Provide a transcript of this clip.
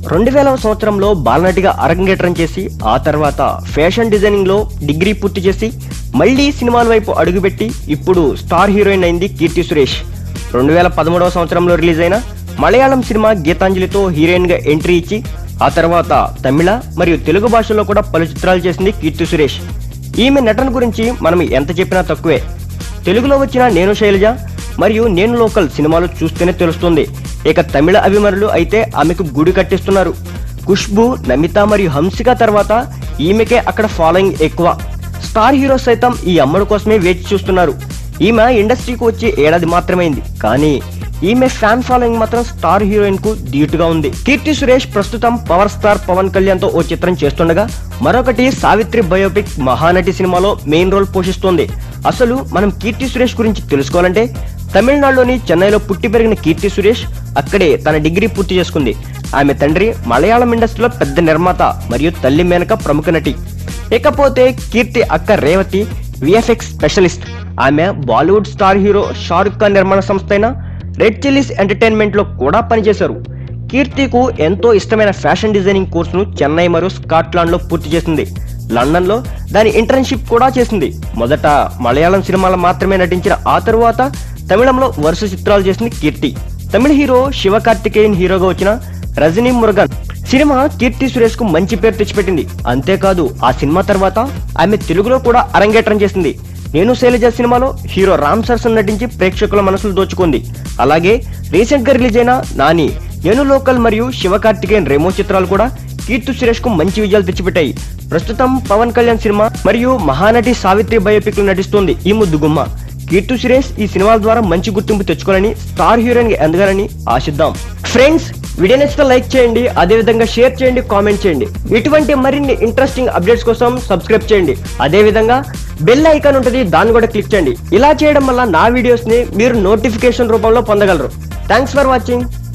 రెండు వేల సంవత్సరంలో బాలనటిగా అరంగేట్రం చేసి ఆ తర్వాత ఫ్యాషన్ డిజైనింగ్ లో డిగ్రీ పూర్తి చేసి మళ్ళీ సినిమాల వైపు అడుగుపెట్టి ఇప్పుడు స్టార్ హీరోయిన్ అయింది కీర్తి సురేష్ రెండు వేల పదమూడవ సంవత్సరంలో రిలీజ్ అయిన మలయాళం సినిమా గీతాంజలితో హీరోయిన్ గా ఎంట్రీ ఇచ్చి ఆ తర్వాత తమిళ మరియు తెలుగు భాషల్లో కూడా పలు చిత్రాలు చేసింది కీర్తి సురేష్ ఈమె నటన గురించి మనం ఎంత చెప్పినా తక్కువే తెలుగులో వచ్చిన నేను శైలజ మరియు నేను లోకల్ సినిమాలు చూస్తేనే తెలుస్తుంది ఇక తమిళ అభిమానులు అయితే ఆమెకు గుడి కట్టిస్తున్నారు ఖుష్బు నమిత మరియు హంసిక తర్వాత ఈమెకే అక్కడ ఫాలోయింగ్ ఎక్కువ స్టార్ హీరోస్ సైతం ఈ అమ్మడు కోసమే వేచి చూస్తున్నారు ఈమె ఇండస్ట్రీకి వచ్చి ఏడాది మాత్రమైంది కానీ ఈమె ఫ్యాన్ ఫాలోయింగ్ మాత్రం స్టార్ హీరోయిన్ కు ధీటుగా ఉంది కీర్తి సురేష్ ప్రస్తుతం పవర్ స్టార్ పవన్ కళ్యాణ్ తో ఓ చిత్రం చేస్తుండగా మరొకటి సావిత్రి బయోపిక్ మహానటి సినిమాలో మెయిన్ రోల్ పోషిస్తోంది అసలు మనం కీర్తి సురేష్ గురించి తెలుసుకోవాలంటే తమిళనాడులోని చెన్నైలో పుట్టి పెరిగిన కీర్తి సురేష్ అక్కడే తన డిగ్రీ పూర్తి చేసుకుంది ఆమె తండ్రి మలయాళం ఇండస్ట్రీలో పెద్ద నిర్మాత మరియు తల్లి మేనక ప్రముఖ నటి ఇకపోతే కీర్తి అక్క రేవతి విఎఫ్ఎక్స్ స్పెషలిస్ట్ ఆమె Bollywood star hero Shahrukh Khan నిర్మాణ సంస్థ అయిన రెడ్ చిల్లీస్ ఎంటర్టైన్మెంట్ లో కూడా పనిచేశారు కీర్తికు ఎంతో ఇష్టమైన ఫ్యాషన్ డిజైనింగ్ కోర్సును చెన్నై మరియు స్కాట్లాండ్ లో పూర్తి చేసింది లండన్ లో దాని ఇంటర్న్షిప్ కూడా చేసింది మొదట మలయాళం సినిమాలో మాత్రమే నటించిన ఆ తరువాత తమిళంలో వరుస చిత్రాలు చేసింది కీర్తి తమిళ హీరో శివకార్తికేయన్ హీరోగా వచ్చిన రజనీ మురుగన్ సినిమా కీర్తి సురేష్ కు మంచి పేరు తెచ్చిపెట్టింది అంతేకాదు ఆ సినిమా తర్వాత ఆమె తెలుగులో కూడా అరంగేట్రం చేసింది నేను శైలజ సినిమాలో హీరో రామ్ సరసన్ నటించి ప్రేక్షకుల మనసులు దోచుకుంది అలాగే రీసెంట్ గా రిలీజ్ అయిన నాని నేను లోకల్ మరియు శివకార్తికేయన్ రెమో చిత్రాలు కూడా కీర్తి సురేష్ కు మంచి విజయాలు తెచ్చిపెట్టాయి ప్రస్తుతం పవన్ కళ్యాణ్ సినిమా మరియు మహానటి సావిత్రి బయోపిక్ లో నటిస్తోంది ఈ ముద్దుగుమ్మ కీర్తి సురేష్ ఈ సినిమాల ద్వారా మంచి గుర్తింపు తెచ్చుకోవాలని స్టార్ హీరోయిన్ గా ఎదగాలని ఆశిద్దాం ఫ్రెండ్స్ వీడియో నచ్చితే లైక్ చేయండి అదే విధంగా షేర్ చేయండి కామెంట్ చేయండి ఇటువంటి మరిన్ని ఇంట్రెస్టింగ్ అప్డేట్స్ కోసం సబ్స్క్రైబ్ చేయండి అదే విధంగా బెల్ ఐకాన్ ఉంటుంది దాన్ని కూడా క్లిక్ చేయండి ఇలా చేయడం వల్ల నా వీడియోస్ ని మీరు నోటిఫికేషన్ రూపంలో పొందగలరు థ్యాంక్స్ ఫర్ వాచింగ్